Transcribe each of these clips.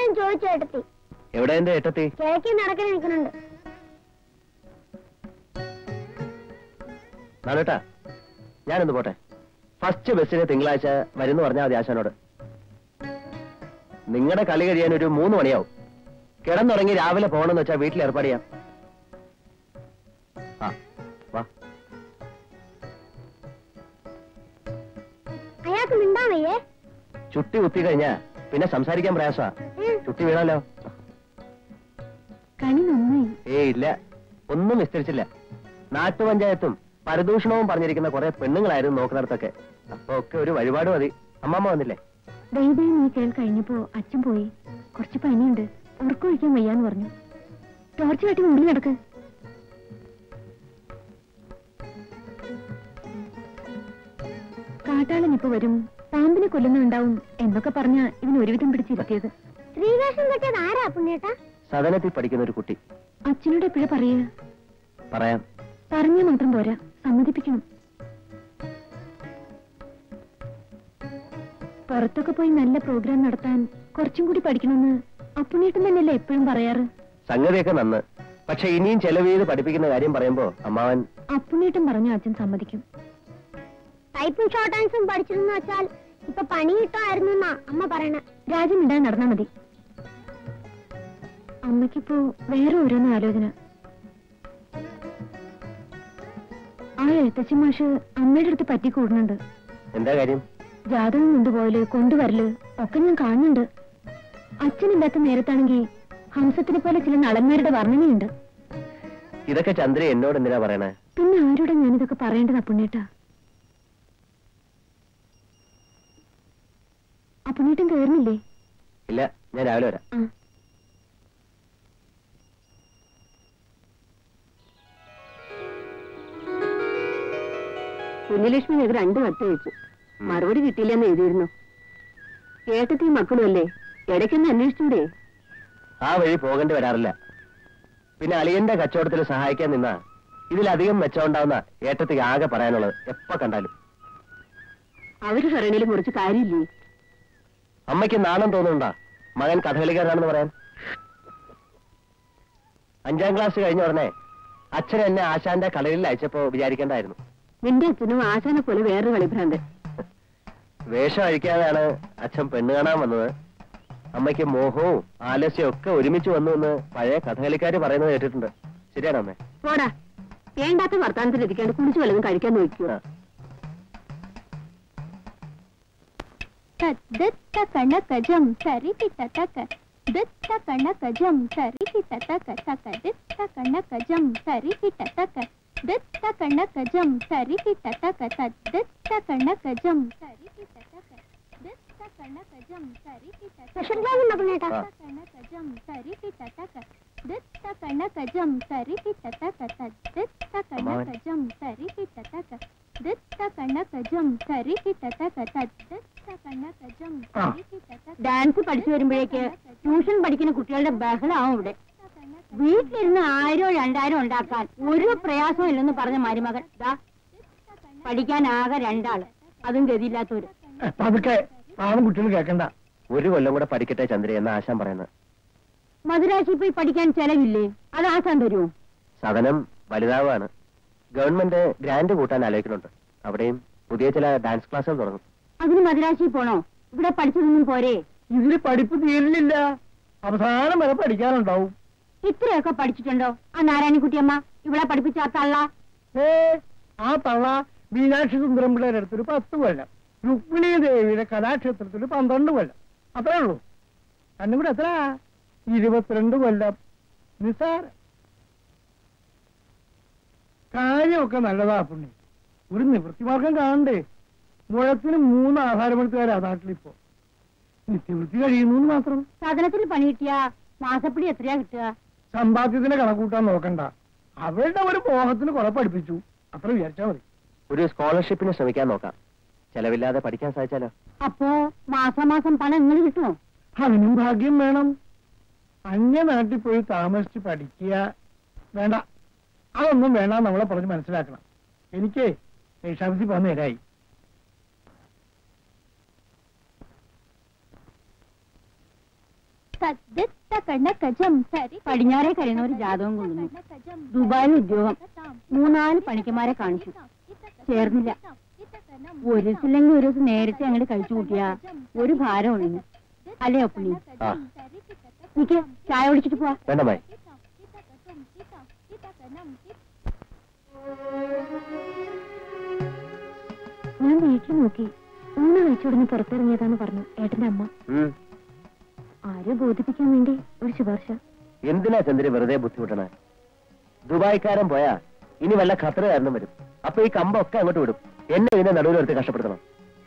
ഞാൻ ചോദിച്ചു ഏട്ടത്തി എവിടെ എന്റെ ഏട്ടത്തി കിഴക്കി നടക്കണ നിൽക്കുന്നുണ്ട് നാളേട്ടാ ഞാനൊന്ന് പോട്ടെ ഫസ്റ്റ് ബസ്സിന് തിങ്കളാഴ്ച വരുന്നു പറഞ്ഞാൽ മതി ആശാനോട് നിങ്ങളുടെ കളി കഴിയാൻ ഒരു മൂന്ന് മണിയാവും കിടന്നുറങ്ങി രാവിലെ പോകണമെന്ന് വെച്ചാൽ വീട്ടിൽ ഏർപ്പാട് ചെയ്യാം ആ വാ അയാൾക്ക് മിണ്ടാൻ വയ്യേ ചുട്ടി കുത്തി കഴിഞ്ഞാ പിന്നെ സംസാരിക്കാൻ പ്രയാസാ ഉം. ചുട്ടി വീണാലോ കണി നന്നായി ഏ ഇല്ല ഒന്നും വിസ്തരിച്ചില്ല നാട്ടുപഞ്ചായത്തും പരദൂഷണവും പറഞ്ഞിരിക്കുന്ന കുറെ പെണ്ണുങ്ങളായിരുന്നു നോക്കുന്നിടത്തൊക്കെ അപ്പൊ ഒക്കെ ഒരു വഴിപാട് മതി അമ്മമ്മ വന്നില്ലേ ദൈവം നീ കേൾ കഴിഞ്ഞപ്പോ അച്ഛൻ പോയി കുറച്ച് പനിയുണ്ട് ഉറക്കൊഴിക്കാൻ വയ്യാന്ന് പറഞ്ഞു ടോർച്ച് കാട്ടി മുമ്പിൽ നടക്ക് കാട്ടാളൻ ഇപ്പൊ വരും പാമ്പിനെ കൊല്ലുന്നുണ്ടാവും എന്നൊക്കെ പറഞ്ഞ ഇവൻ ഒരുവിധം പിടിച്ചിരുത്തിയത് ശ്രീവേഷം കെട്ടിയത് ആരാ പുണ്യേട്ടാ സദനത്തിൽ പഠിക്കുന്ന ഒരു കുട്ടി അച്ഛനോട് എപ്പോഴാ പറയുക പറയാം പറഞ്ഞാൽ മാത്രം പോരാ സമ്മതിപ്പിക്കണം പുറത്തൊക്കെ പോയി നല്ല പ്രോഗ്രാം നടത്താൻ കുറച്ചും കൂടി പഠിക്കണമെന്ന് അപ്പുണ്ണീട്ടൻ തന്നെയല്ലേ എപ്പോഴും പറയാറ് സംഗതിയൊക്കെ നന്ന് പക്ഷെ ഇനിയും ചെലവ് ചെയ്ത് പഠിപ്പിക്കുന്ന കാര്യം പറയുമ്പോ അമ്മാവൻ അപ്പുണ്ണീട്ടൻ പറഞ്ഞ അച്ഛൻ സമ്മതിക്കും ടൈപ്പും ഷോർട്ട് ആൻസും പഠിച്ചിരുന്നു വെച്ചാൽ ഇപ്പൊ പണി കിട്ടുമായിരുന്നു എന്നാ അമ്മ പറയണ രാജ്യം ഇടാൻ നടന്നാ മതി അമ്മയ്ക്കിപ്പോ വേറെ ഓരോന്ന് ആലോചന ആ എഴുത്തച്ഛൻ മാഷ് അമ്മയുടെ അടുത്ത് പറ്റി കൂടുന്നുണ്ട് എന്താ കാര്യം ജാതകം കൊണ്ടുപോയല് കൊണ്ടുവരല് ഒക്കെ ഞാൻ കാണുന്നുണ്ട് അച്ഛനില്ലാത്ത നേരത്താണെങ്കിൽ ഹംസത്തിനെ പോലെ ചില നളന്മാരുടെ വർണ്ണനയുണ്ട് ഇതൊക്കെ ചന്ദ്ര എന്നോട് എന്തിനാ പറയണേ പിന്നെ ആരോടെ ഞാനിതൊക്കെ പറയേണ്ടത് അപ്പുണ്ണേട്ടാ അപ്പുണ്ണേട്ടൻ കേറുന്നില്ലേ ഇല്ല ഞാൻ രാവിലെ വരാം ആ കുഞ്ഞലക്ഷ്മി ഇത് രണ്ട് കത്ത് അയച്ചു മറുപടി കിട്ടിയില്ലെന്ന് എഴുതിയിരുന്നു ഏട്ടത്തി മക്കളും അല്ലേ ഇടയ്ക്കൊന്ന് അന്വേഷിച്ചൂടെ ആ വഴി പോകേണ്ടി വരാറില്ല പിന്നെ അളിയന്റെ കച്ചവടത്തിൽ സഹായിക്കാൻ നിന്നാ ഇതിലധികം മെച്ചമുണ്ടാവുന്ന ഏട്ടത്തിക്ക് ആകെ പറയാനുള്ളത് എപ്പോ കണ്ടാലും അവര് പറയണേല് കുറച്ച് കാര്യമില്ലേ അമ്മയ്ക്ക് നാണം തോന്നുന്നുണ്ടാ മകൻ കഥകളിക്കാരനാണെന്ന് പറയാൻ അഞ്ചാം ക്ലാസ് കഴിഞ്ഞ ഉടനെ അച്ഛൻ എന്നെ ആശാന്റെ കളരിൽ അയച്ചപ്പോ വിചാരിക്കേണ്ടായിരുന്നു നിന്റെ അച്ഛനും ആശാനെ പോലെ വേറൊരു കളിഭ്രാന്തൻ വേഷം അഴിക്കാതെയാണ് അച്ഛൻ പെണ്ണ് കാണാൻ വന്നത് അമ്മയ്ക്ക് മോഹവും ആലസ്യവും ഒക്കെ ഒരുമിച്ച് വന്നു എന്ന് പഴയ കഥകളിക്കാര് പറയുന്നത് കേട്ടിട്ടുണ്ട് ശരിയാണോ അമ്മേ പോടാ വേണ്ടാത്ത വർത്താനത്തിൽ ഇരിക്കാണ്ട് കുടിച്ചു വല്ലതും കഴിക്കാൻ നോക്കുക ദിത്ത കണകജം സരിതി തതക ദിത്ത കണകജം സരിതി തതക തക ദിത്ത കണകജം സരിതി തതക ദിത്ത കണകജം സരിതി തതക തദ്ദിത്ത കണകജം സരിതി തതക ദിത്ത കണകജം സരിതി തതക കണകജം സരിതി തതക ദിത്ത കണകജം സരിതി തതക തദ്ദിത്ത കണകജം സരിതി തതക ദിത്ത കണകജം സരിതി തതക തദ്ദിത്ത കണകജം സരിതി തതക ഡാൻസ് പഠിച്ചു വരുമ്പോഴേക്ക് ട്യൂഷൻ പഠിക്കുന്ന കുട്ടികളുടെ ബഹളാവും ഇവിടെ വീട്ടിലിരുന്ന് ആയിരോ രണ്ടായിരം ഉണ്ടാക്കാൻ ഒരു പ്രയാസവും ഇല്ലെന്ന് പറഞ്ഞ മരുമകൻ ദാ പഠിക്കാൻ ആകെ രണ്ടാള് അതും ഗതിയില്ലാത്തവര് പതുക്കെ പാവം കുട്ടികൾ കേൾക്കണ്ട ഒരു കൊല്ലം കൂടെ പഠിക്കട്ടെ ചന്ദ്ര എന്ന ആശാൻ പറയുന്നത് മധുരാശി പോയി പഠിക്കാൻ ചെലവില്ലേ അത് ആസാൻ തരുമോ സദനം വലുതാവാണ് ഗവൺമെന്റ് ഗ്രാന്റ് കൂട്ടാൻ ആലോചിക്കുന്നുണ്ട് അവിടെയും പുതിയ ചില ഡാൻസ് ക്ലാസ്സുകൾ തുടങ്ങും അതിന് മധുരാശി പോണോ ഇവിടെ പഠിച്ചതൊന്നും പോരെ ഇതില് പഠിപ്പ് തീരില്ല അവസാനം വരെ പഠിക്കാനുണ്ടാവും ഇത്രയൊക്കെ പഠിച്ചിട്ടുണ്ടോ ആ നാരായണിക്കുട്ടിയമ്മ ഇവിടെ പഠിപ്പിച്ച ആ തള്ള ഏ ആ തള്ള മീനാക്ഷി സുന്ദരം പിള്ളേരുടെ അടുത്തൊരു പത്ത് കൊല്ലം രുക്മിണി ദേവിയുടെ കലാക്ഷേത്രത്തിൽ പന്ത്രണ്ട് കൊല്ലം അത്രേ ഉള്ളൂ രണ്ടും കൂടെ എത്ര ഇരുപത്തിരണ്ട് കൊല്ലം നിസാരം കാര്യമൊക്കെ നല്ലതാ പുണ്ണി ഒരു നിവൃത്തിമാർഗം കാണണ്ടേ മുഴത്തിന് മൂന്ന് ആഹാരമെടുത്തുകാരാ നാട്ടിലിപ്പോ നിത്യവൃത്തി കഴിയുന്നു മാത്രം സാധനത്തിൽ പണി കിട്ടിയ മാസപ്പടി എത്രയാ കിട്ടുക സമ്പാദ്യത്തിന് കണക്കൂട്ടാൻ നോക്കണ്ട അവരുടെ ഒരു മോഹത്തിന് കുറെ പഠിപ്പിച്ചു അത്ര വിചാരിച്ചാ മതി ഒരു സ്കോളർഷിപ്പിന് ശ്രമിക്കാൻ നോക്കാം ചെലവില്ലാതെ പഠിക്കാൻ സാധിച്ചാലോ അപ്പോ മാസം മാസം പണം നിങ്ങൾ കിട്ടുമോ അതിനും ഭാഗ്യം വേണം അന്യ നാട്ടിൽ പോയി താമസിച്ച് പഠിക്കുക വേണ്ട അതൊന്നും വേണ്ട നമ്മളെ പറഞ്ഞ് മനസ്സിലാക്കണം എനിക്ക് രക്ഷാപതി പോകാൻ നേരായി പടിഞ്ഞാറേ കഴിയുന്ന ഒരു ജാതകം കൊള്ളുന്നു ദുബായിൽ ഉദ്യോഗം മൂന്നാല് പണിക്കന്മാരെ കാണിച്ചു ചേർന്നില്ല ഒരു ദിവസമില്ലെങ്കിൽ ഒരു ദിവസം നേരത്തെ അങ്ങോട്ട് കഴിച്ചു കൂട്ടിയാ ഒരു ഭാരം ഒഴിഞ്ഞു അല്ലേ അപ്പുണ്ണി ആ എനിക്ക് ചായ കുടിച്ചിട്ട് പോവാ വേണ്ടമായി ഞാൻ വീട്ടിൽ നോക്കി ഊണ് കഴിച്ചുടനെ പുറത്തിറങ്ങിയതാന്ന് പറഞ്ഞു ഏട്ടന്റെ അമ്മ ഉം. ആരെ ബോധിപ്പിക്കാൻ വേണ്ടി ഒരു ശുപാർശ എന്തിനാ ചന്ദ്രൻ വെറുതെ ബുദ്ധിമുട്ടണേ ദുബായിക്കാരൻ പോയാ ഇനി വല്ല ഖത്തറുകാരനും വരും അപ്പൊ ഈ കമ്പൊക്കെ അങ്ങോട്ട് വിടും എന്നെ ഇതിനെ നടുവിലെടുത്ത് കഷ്ടപ്പെടുത്തണം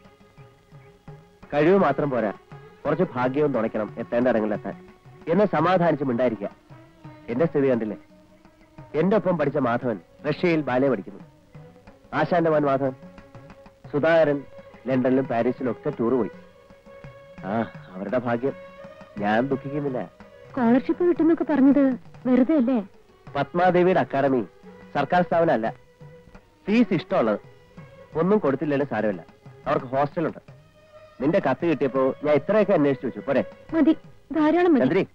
കഴിവ് മാത്രം പോരാ കുറച്ച് ഭാഗ്യവും തുണയ്ക്കണം എത്തേണ്ട ഇടങ്ങളിലെത്താൻ എന്നെ സമാധാനിച്ച് മിണ്ടായിരിക്കുക എന്റെ സ്ഥിതി കണ്ടില്ലേ എന്റെ ഒപ്പം പഠിച്ച മാധവൻ റഷ്യയിൽ ബാലെ പഠിക്കുന്നു ആശാന്റെ മോൻ മാധവൻ സുധാകരൻ ലണ്ടനിലും പാരീസിലും ഒക്കെ ടൂർ പോയി ആ അവരുടെ ഭാഗ്യം ഞാൻ ദുഃഖിക്കുന്നില്ല സ്കോളർഷിപ്പ് കിട്ടുന്നൊക്കെ പറഞ്ഞത് വെറുതെ അല്ലേ പത്മാദേവിയുടെ അക്കാദമി സർക്കാർ സ്ഥാപനമല്ല ഫീസ് ഇഷ്ടമുള്ളത് ഒന്നും കൊടുത്തില്ലല്ലോ സാരമില്ല അവർക്ക് ഹോസ്റ്റലുണ്ട് നിന്റെ കത്ത് കിട്ടിയപ്പോ ഞാൻ ഇത്രയൊക്കെ അന്വേഷിച്ചു വെച്ചു പോരെ മതി ധാരാളം മതി ചന്ദ്രി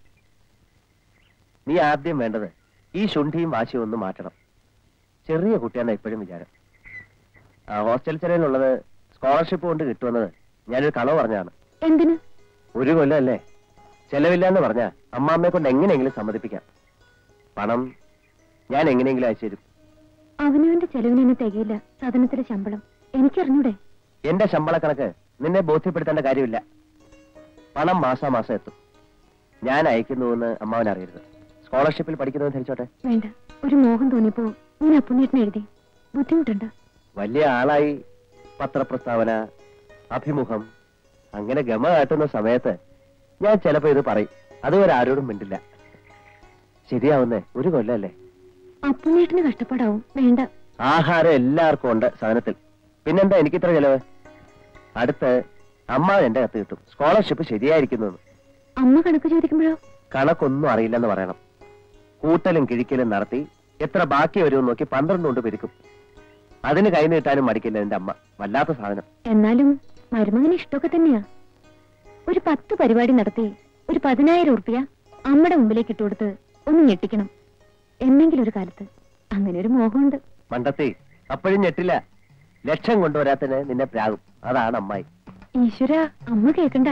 നീ ആദ്യം വേണ്ടത് ഈ ശുണ്ഠിയും വാശിയും ഒന്ന് മാറ്റണം ചെറിയ കുട്ടിയാണെന്ന് എപ്പോഴും വിചാരം ആ ഹോസ്റ്റൽ ചെലവിലുള്ളത് സ്കോളർഷിപ്പ് കൊണ്ട് കിട്ടുമെന്നത് ഞാനൊരു കളവ് പറഞ്ഞതാണ് എന്തിന് ഒരു കൊല്ലം അല്ലേ ചെലവില്ല എന്ന് പറഞ്ഞ അമ്മാമ്മയെ കൊണ്ട് എങ്ങനെയെങ്കിലും സമ്മതിപ്പിക്കാം പണം ഞാൻ എങ്ങനെയെങ്കിലും അയച്ചു തരും അവനവന്റെ ചെലവിന് തന്നെ തികയില്ല സദനത്തിലെ ശമ്പളം എനിക്കറിഞ്ഞൂടെ എന്റെ ശമ്പള കണക്ക് നിന്നെ ബോധ്യപ്പെടുത്തേണ്ട കാര്യമില്ല പണം മാസാമാസം എത്തും ഞാൻ അയക്കുന്നുവെന്ന് അമ്മാവൻ അറിയരുത് സ്കോളർഷിപ്പിൽ പഠിക്കുന്നത് ധരിച്ചോട്ടെ വേണ്ട ഒരു മോഹം തോന്നിയപ്പോ ഞാൻ അപ്പുണ്ണേട്ടനെ എഴുതി ബുദ്ധിമുട്ടുണ്ട് വലിയ ആളായി പത്രപ്രസ്താവന അഭിമുഖം അങ്ങനെ ഗമ കാട്ടുന്ന സമയത്ത് ഞാൻ ചിലപ്പോ ഇത് പറയും അതുവരെ ആരോടും മിണ്ടില്ല ശരിയാവുന്നേ ഒരു കൊല്ലല്ലേ അപ്പുണ്ണേട്ടന് കഷ്ടപ്പാടാവും വേണ്ട ആഹാരം എല്ലാവർക്കും ഉണ്ട് സാധനത്തിൽ പിന്നെന്താ എനിക്കിത്ര ചെലവ് അടുത്ത് അമ്മ എന്റെ കത്ത് കിട്ടും സ്കോളർഷിപ്പ് ശരിയായിരിക്കുന്നു എന്ന്. അമ്മ കണക്ക് ചോദിക്കുമ്പോഴോ കണക്കൊന്നും അറിയില്ലെന്ന് പറയണം കൂട്ടലും കിഴിക്കലും നടത്തി എത്ര ബാക്കി വരുമെന്ന് നോക്കി പന്ത്രണ്ട് കൊണ്ട് പെരുക്കും അതിന് കൈ നീട്ടാനും മടിക്കില്ല എന്റെ അമ്മ വല്ലാത്ത സാധനം എന്നാലും മരുമകന് ഇഷ്ടമൊക്കെ തന്നെയാ ഒരു പത്ത് പരിപാടി നടത്തി ഒരു പതിനായിരം ഉറുപ്പ്യ അമ്മയുടെ മുമ്പിലേക്ക് ഇട്ടുകൊടുത്ത് ഒന്ന് ഞെട്ടിക്കണം എന്നെങ്കിലും ഒരു കാലത്ത് അങ്ങനെ ഒരു മോഹമുണ്ട് മണ്ടത്തി അപ്പോഴും ഞെട്ടില്ല ലക്ഷം കൊണ്ടുവരാത്തിന് നിന്നെ പ്രാകും അതാണ് അമ്മായി ഈശ്വര അമ്മ കേക്കണ്ട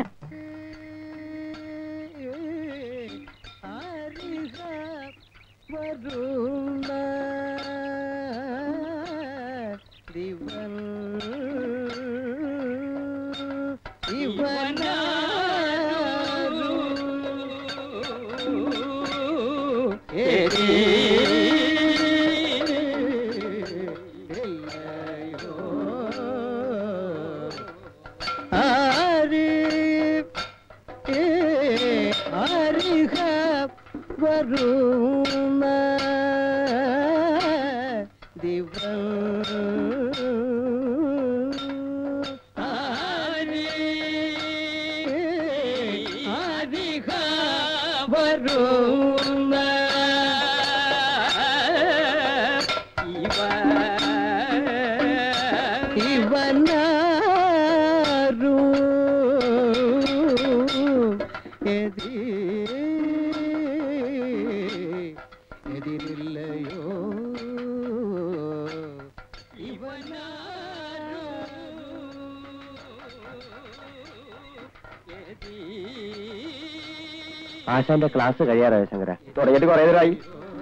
ആശാന്റെ ക്ലാസ് കഴിയാറായോ ശങ്കര തുടങ്ങിയിട്ട് കുറെ നേരമായി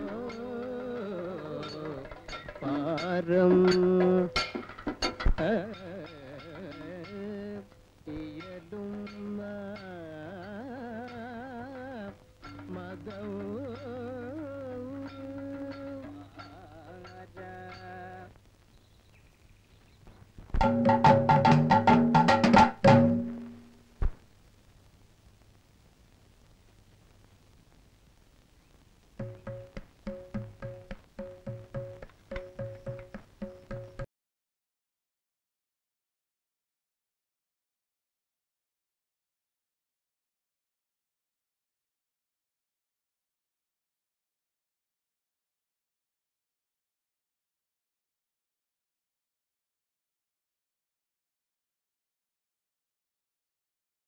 പാരം മതവും